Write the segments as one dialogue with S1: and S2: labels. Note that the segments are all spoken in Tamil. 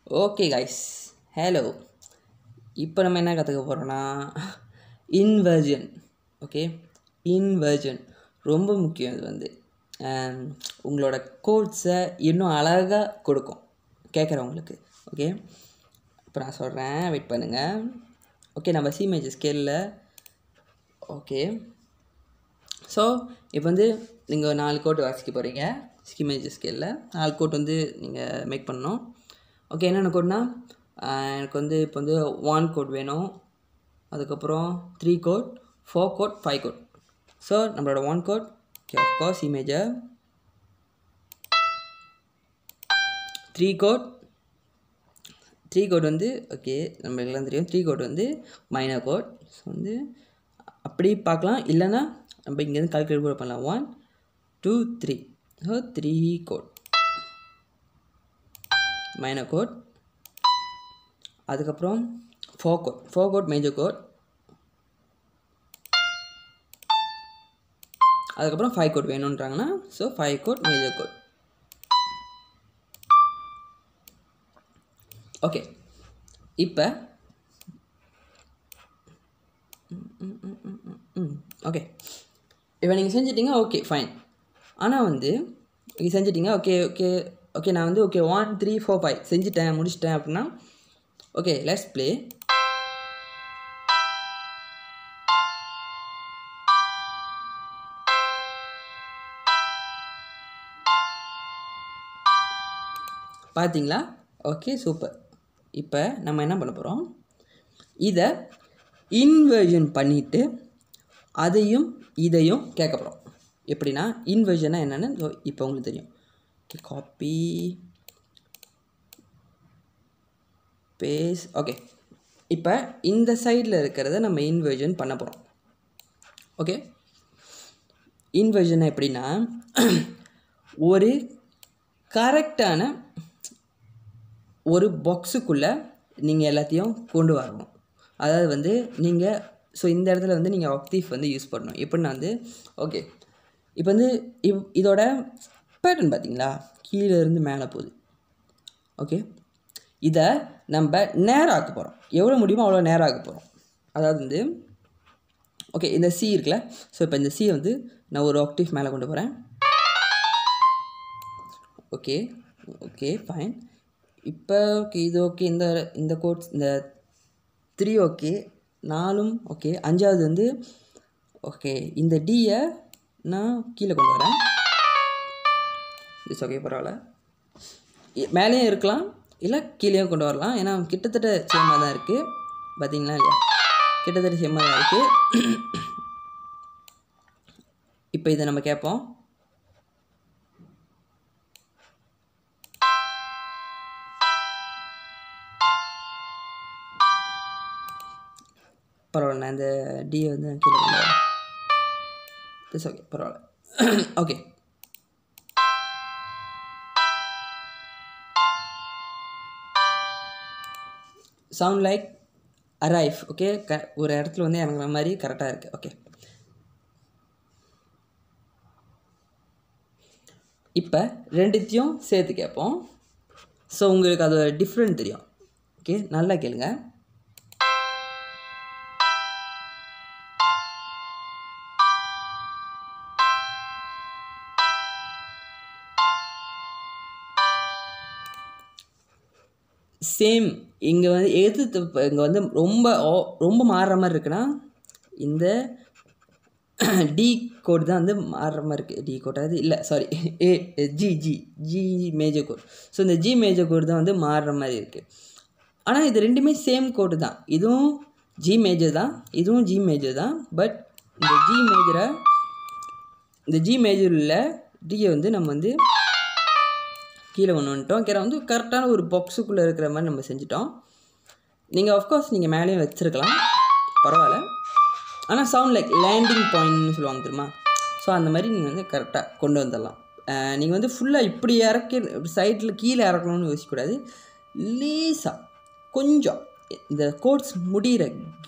S1: ஓகே கைஸ் ஹலோ இப்போ நம்ம என்ன கற்றுக்க போகிறோன்னா இன்வர்ஜன் ஓகே இன்வர்ஜன் ரொம்ப முக்கியம் இது வந்து ஆம், உங்களோட கோட்ஸை இன்னும் அழகாக கொடுக்கும் கேட்குறவங்களுக்கு ஓகே இப்போ நான் சொல்கிறேன் வெயிட் பண்ணுங்கள் ஓகே நம்ம சி மேஜர் ஸ்கேலில் ஓகே ஸோ இப்போ வந்து நீங்கள் நாலு கோட் வாசிக்க போகிறீங்க சி மேஜர் ஸ்கேலில் நாலு கோட் வந்து நீங்கள் மேக் பண்ணணும் ஓகே என்னென்ன கோட்னா எனக்கு வந்து இப்போ வந்து ஒன் கோட் வேணும் அதுக்கப்புறம் three code four code five code so நம்மளோட one code okay of course C major three code three code வந்து ஓகே நம்ம எல்லாம் தெரியும் த்ரீ கோட் வந்து மைனர் கோட் ஸோ வந்து அப்படி பார்க்கலாம் இல்லைன்னா நம்ம இங்கேருந்து கால்குலேட் கூட பண்ணலாம் one two three so three code minor code அதுக்கப்புறம் four code four code major code அதுக்கப்புறம் five code வேணுன்றாங்கன்னா so five code major code okay இப்போ ஓகே இப்போ நீங்கள் செஞ்சிட்டீங்க ஓகே ஃபைன் ஆனால் வந்து நீங்கள் செஞ்சிட்டீங்க ஓகே ஓகே ஓகே நான் வந்து okay one three four five செஞ்சுட்டேன் முடிச்சிட்டேன் அப்படின்னா ஓகே லெட்ஸ் ப்ளே பார்த்தீங்களா ஓகே சூப்பர் இப்போ நம்ம என்ன பண்ண போகிறோம் இதை இன்வர்ஷன் பண்ணிவிட்டு அதையும் இதையும் கேட்க போகிறோம் எப்படின்னா இன்வர்ஷனா என்னென்னு இதோ இப்போ உங்களுக்கு தெரியும் ஓகே காப்பி பேஸ் ஓகே இப்போ இந்த சைடில் இருக்கிறத நம்ம இன்வர்ஷன் பண்ண போகிறோம் ஓகே இன்வர்ஷன் எப்படின்னா ஒரு கரெக்டான ஒரு பாக்ஸுக்குள்ளே நீங்கள் எல்லாத்தையும் கொண்டு வரணும் அதாவது வந்து நீங்கள் ஸோ இந்த இடத்துல வந்து நீங்கள் ஆக்டிவ் வந்து யூஸ் பண்ணணும் எப்படின்னா வந்து ஓகே இப்போ வந்து இவ் இதோட பேட்டர்ன் பார்த்தீங்களா கீழே இருந்து மேலே போகுது ஓகே இதை நம்ம நேரம் ஆக்க போகிறோம் எவ்வளோ முடியுமோ அவ்வளோ நேரம் ஆக்க போகிறோம் அதாவது வந்து ஓகே இந்த சி இருக்குல்ல ஸோ இப்போ இந்த சி வந்து நான் ஒரு ஆக்டிவ் மேலே கொண்டு போகிறேன் ஓகே ஓகே ஃபைன் இப்போ ஓகே இது ஓகே இந்த இந்த கோட்ஸ் இந்த த்ரீ ஓகே நாலும் ஓகே அஞ்சாவது வந்து ஓகே இந்த டியை நான் கீழே கொண்டு வரேன் இட்ஸ் ஓகே பரவாயில்ல இ- மேலேயும் இருக்கலாம் இல்லை கீழேயும் கொண்டு வரலாம் ஏன்னா கிட்டத்தட்ட சேமாக தான் இருக்குது பார்த்தீங்களா இல்லையா கிட்டத்தட்ட சேமாக தான் இருக்குது இப்போ இதை நம்ம கேட்போம் பரவாயில்ல நான் இந்த டியை வந்து நான் கீழே கொண்டு வரேன் இட்ஸ் ஓகே பரவாயில்ல okay sound like arrive okay க ஒரு இடத்துல வந்து இறங்குற மாதிரி கரெக்டாக இருக்குது ஓகே இப்போ ரெண்டுத்தையும் சேர்த்து கேட்போம் ஸோ உங்களுக்கு அதோட டிஃப்ரெண்ட் தெரியும் ஓகே நல்லா கேளுங்க சேம் இங்கே வந்து எது இங்கே வந்து ரொம்ப ஓ- ரொம்ப மாறுற மாதிரி இருக்குன்னா இந்த டி கோட் தான் வந்து மாறுற மாதிரி இருக்குது டி கோட் அது இல்லை sorry A G G G major கோட் ஸோ இந்த ஜி மேஜர் கோட் தான் வந்து மாறுற மாதிரி இருக்குது ஆனால் இது ரெண்டுமே சேம் கோடு தான் இதுவும் ஜி மேஜர் தான் இதுவும் ஜி மேஜர் தான் பட் இந்த ஜி மேஜரை இந்த ஜி மேஜரில் டியை வந்து நம்ம வந்து கீழே கொண்டு வந்துட்டோம் கீழே வந்து கரெக்டான ஒரு பாக்ஸுக்குள்ளே இருக்கிற மாதிரி நம்ம செஞ்சிட்டோம் நீங்கள் ஆஃப்கோர்ஸ் நீங்கள் மேலேயும் வச்சுருக்கலாம் பரவாயில்ல ஆனால் சவுண்ட் லைக் லேண்டிங் பாயிண்ட்னு சொல்லுவாங்க தெரியுமா ஸோ அந்த மாதிரி நீங்கள் வந்து கரெக்டாக கொண்டு வந்துடலாம் நீங்கள் வந்து ஃபுல்லாக இப்படி இறக்கி சைடில் கீழே இறக்கணும்னு யோசிக்கக்கூடாது லீஸாக கொஞ்சம் இந்த கோட்ஸ் முடிகிற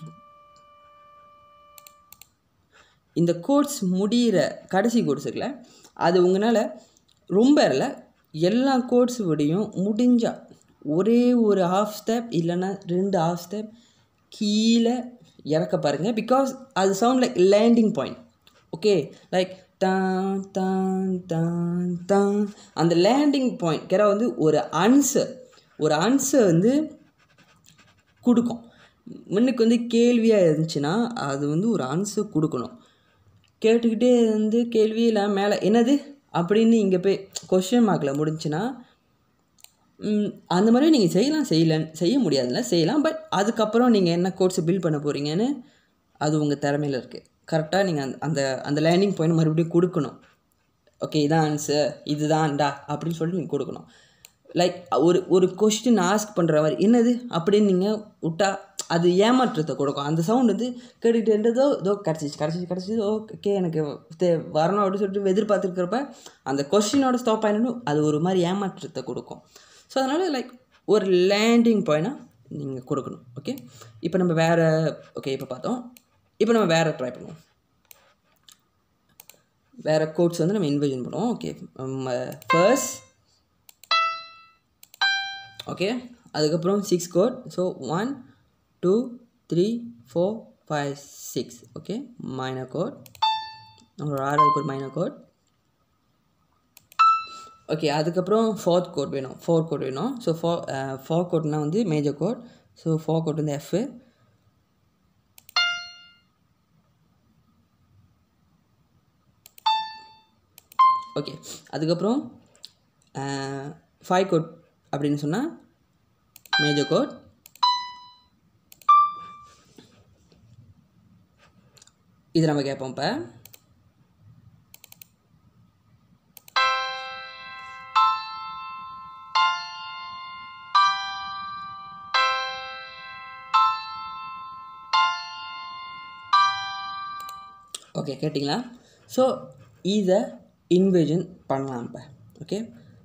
S1: இந்த கோட்ஸ் முடிகிற கடைசி கோட்ஸ் இருக்குல்ல அது உங்களால் ரொம்ப இல்லை எல்லா கோட்ஸ் விடையும் முடிஞ்சா ஒரே ஒரு ஹாஃப் ஸ்டெப் இல்லைன்னா ரெண்டு ஹாஃப் ஸ்டெப் கீழே இறக்க பாருங்கள் பிகாஸ் அது sound like landing point okay like தான் தான் தான் தான் அந்த லேண்டிங் பாயிண்ட் கேரா வந்து ஒரு ஆன்சர் ஒரு ஆன்சர் வந்து கொடுக்கும் முன்னுக்கு வந்து கேள்வியாக இருந்துச்சுன்னா அது வந்து ஒரு ஆன்சர் கொடுக்கணும் கேட்டுக்கிட்டே வந்து கேள்வி இல்லாமல் மேலே என்னது அப்படின்னு இங்கே போய் கொஷின் மார்க்கில் முடிஞ்சுன்னா ம், அந்த மாதிரி நீங்கள் செய்யலாம் செய்யலன்னு செய்ய முடியாதுல்ல செய்யலாம் பட் அதுக்கப்புறம் நீங்கள் என்ன கோர்ஸை பில்ட் பண்ண போகிறீங்கன்னு அது உங்கள் திறமையில் இருக்குது கரெக்டாக நீங்கள் அந்த அந்த அந்த லேண்டிங் பாயிண்ட் மறுபடியும் கொடுக்கணும் ஓகே இதான் ஆன்சர் இதுதான்டா அப்படின்னு சொல்லிட்டு நீங்கள் கொடுக்கணும் லைக் ஒரு ஒரு கொஸ்டின் ஆஸ்க் பண்ணுற மாதிரி என்னது அப்படின்னு நீங்கள் விட்டா அது ஏமாற்றத்தை கொடுக்கும் அந்த சவுண்ட் வந்து கேட்டுக்கிட்டு இருந்ததோ இதோ கிடச்சிச்சு கிடச்சிச்சு கிடச்சிச்சு ஓகே எனக்கு தே- வரணும் அப்படின்னு சொல்லிட்டு எதிர்பார்த்துருக்கிறப்ப அந்த கொஸ்டினோட ஸ்டாப் ஆகிடணும் அது ஒரு மாதிரி ஏமாற்றத்தை கொடுக்கும் ஸோ அதனால் லைக் ஒரு லேண்டிங் பாயிண்டாக நீங்கள் கொடுக்கணும் ஓகே இப்போ நம்ம வேறு ஓகே இப்போ பார்த்தோம் இப்போ நம்ம வேறு ட்ரை பண்ணுவோம் வேறு கோட்ஸ் வந்து நம்ம இன்வெஜன் பண்ணுவோம் ஓகே ஃபர்ஸ்ட் ஓகே அதுக்கப்புறம் six code so one two three four five six okay minor code நம்மளோட ஆறாவது கோட் மைனர் கோட் ஓகே அதுக்கப்புறம் ஃபோர்த் கோட் வேணும் ஃபோர் கோட் வேணும் ஸோ ஃபோ ஃபோர் கோட்னா வந்து மேஜர் கோட் ஸோ ஃபோர் கோட் வந்து எஃப் ஓகே அதுக்கப்புறம் ஃபைவ் கோட் அப்படின்னு சொன்னால் மேஜர் கோட் இது நம்ம கேட்போம் இப்போ ஓகே கேட்டிங்களா ஸோ இதை இன்வெஜன் பண்ணலாம் இப்போ ஓகே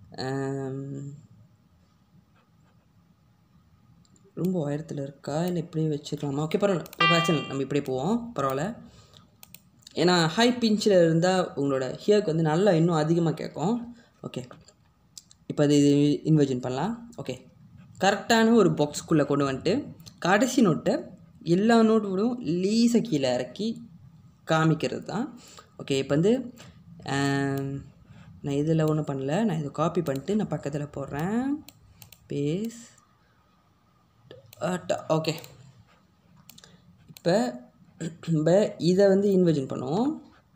S1: ரொம்ப உயரத்தில் இருக்கா இல்லை இப்படியே வச்சுக்கலாமா ஓகே பரவாயில்ல இப்போ பிரச்சனை இல்லை. நம்ம இப்படியே போவோம் பரவாயில்ல ஏன்னா ஹை பிஞ்சில் இருந்தால் உங்களோட ஹியருக்கு வந்து நல்லா இன்னும் அதிகமாக கேட்கும் ஓகே இப்போ அது இன்வெர்ஜன் பண்ணலாம் ஓகே கரெக்டான ஒரு பாக்ஸ்க்குள்ளே கொண்டு வந்துட்டு கடைசி நோட்டை எல்லா நோட்டோடும் லீஸை கீழே இறக்கி காமிக்கிறது தான் ஓகே இப்போ வந்து ஆம், நான் இதில் ஒன்றும் பண்ணல நான் இதை காப்பி பண்ணிட்டு நான் பக்கத்தில் போடுறேன் பேஸ் ஓகே இப்போ இப்போ இதை வந்து இன்வெர்ஜன் பண்ணுவோம்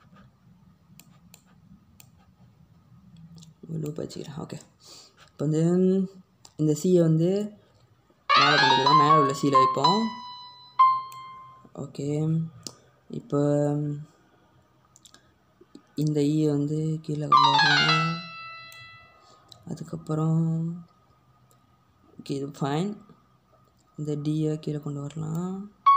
S1: லூப் வச்சுக்கிறேன் ஓகே இப்போ வந்து இந்த சீயை வந்து மேலே கொண்டு போயிடும் மேலே உள்ள சீலை வைப்போம் ஓகே இப்போ இந்த ஈயை வந்து கீழே கொண்டு வரலாம் அதுக்கப்புறம் ஓகே இது ஃபைன் இந்த டியை கீழே கொண்டு வரலாம்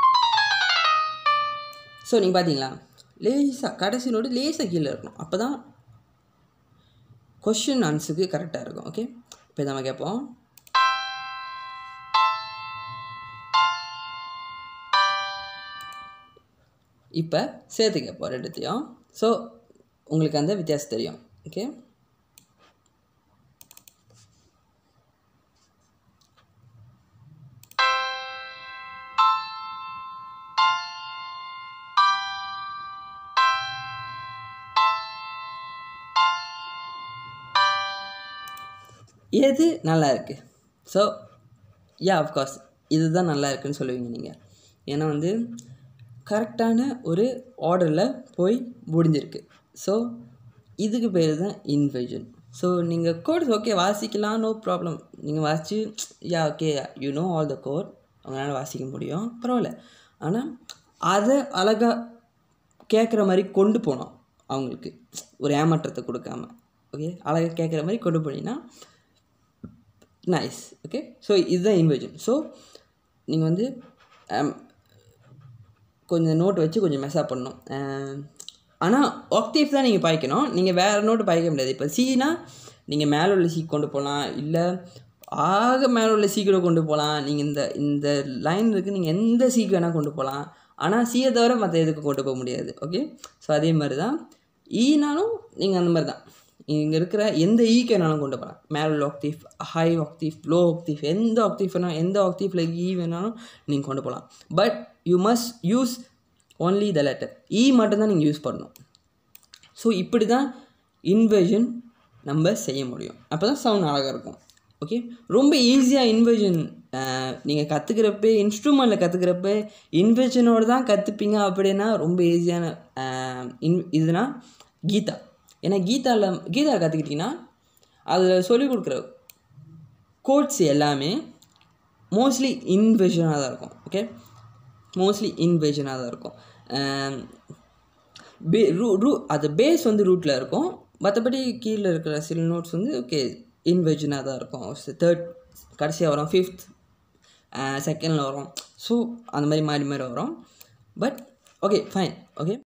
S1: ஸோ நீங்கள் பார்த்தீங்களா லேசாக கடைசி நோடு லேசாக கீழே இருக்கணும் அப்போ தான் கொஷின் ஆன்சருக்கு கரெக்டாக இருக்கும் ஓகே இப்போ நம்ம கேட்போம் இப்போ சேர்த்து கேட்போம் ரெண்டுத்தையும் ஸோ உங்களுக்கு அந்த வித்தியாசம் தெரியும் ஓகே எது நல்லா இருக்குது ஸோ யா அஃப்கோர்ஸ் இதுதான் நல்லா இருக்குன்னு சொல்லுவீங்க நீங்கள் ஏன்னா வந்து கரெக்டான ஒரு ஆர்டரில் போய் முடிஞ்சிருக்கு ஸோ இதுக்கு பேர் தான் இன்வெஜன் ஸோ நீங்கள் கோட்ஸ் ஓகே வாசிக்கலாம் நோ ப்ராப்ளம் நீங்கள் வாசித்து ya okay you know all the கோட் அவங்களால வாசிக்க முடியும் பரவாயில்ல ஆனால் அதை அழகாக கேட்குற மாதிரி கொண்டு போனோம் அவங்களுக்கு ஒரு ஏமாற்றத்தை கொடுக்காம ஓகே அழகாக கேட்குற மாதிரி கொண்டு போனீங்கன்னா நைஸ் ஓகே ஸோ இதுதான் இன்வெஜன் ஸோ நீங்கள் வந்து um, கொஞ்சம் நோட் வச்சு கொஞ்சம் மெஸ்ஸாக பண்ணணும் ஆனால் ஆக்டிவ் தான் நீங்கள் பாய்க்கணும் நீங்கள் வேறு நோட்டு பாய்க்க முடியாது இப்போ சீனா நீங்கள் மேலே உள்ள சீ கொண்டு போகலாம் இல்லை ஆக மேலே உள்ள சீ கூட கொண்டு போகலாம் நீங்கள் இந்த இந்த லைன் இருக்குது நீங்கள் எந்த சீக்கு வேணால் கொண்டு போகலாம் ஆனால் சீயை தவிர மற்ற எதுக்கு கொண்டு போக முடியாது ஓகே ஸோ அதே மாதிரி தான் ஈனாலும் நீங்கள் அந்த மாதிரி தான் இங்கே இருக்கிற எந்த ஈக்கு வேணாலும் கொண்டு போகலாம் மேல் active high active low active எந்த ஆக்டிவ் வேணாலும் எந்த ஆக்டிவில் ஈ வேணாலும் நீங்கள் கொண்டு போகலாம் but you must use only the letter E மட்டும்தான் நீங்கள் யூஸ் பண்ணணும் ஸோ இப்படி தான் இன்வெர்ஷன் நம்ம செய்ய முடியும் அப்போ தான் சவுண்ட் அழகாக இருக்கும் ஓகே ரொம்ப ஈஸியாக இன்வெர்ஷன் நீங்கள் கற்றுக்கிறப்ப இன்ஸ்ட்ருமெண்ட்டில் கற்றுக்கிறப்ப இன்வெர்ஷனோடு தான் கற்றுப்பீங்க அப்படின்னா ரொம்ப ஈஸியான இன் இதுனா கீதா ஏன்னா கீதாவில் கீதா கற்றுக்கிட்டிங்கன்னா அதில் சொல்லிக் கொடுக்குற கோட்ஸ் எல்லாமே மோஸ்ட்லி இன்வெர்ஷனாக தான் இருக்கும் ஓகே மோஸ்ட்லி இன்வெர்ஷனாக தான் இருக்கும் பே ரூ ரூ அது பேஸ் வந்து ரூட்டில் இருக்கும் மற்றபடி கீழே இருக்கிற சில நோட்ஸ் வந்து ஓகே இன்வெர்ஜனாக தான் இருக்கும் தேர்ட் கடைசியாக வரும் ஃபிஃப்த் செகண்டில் வரும் ஸோ அந்த மாதிரி மாறி மாறி வரும் பட் ஓகே ஃபைன் ஓகே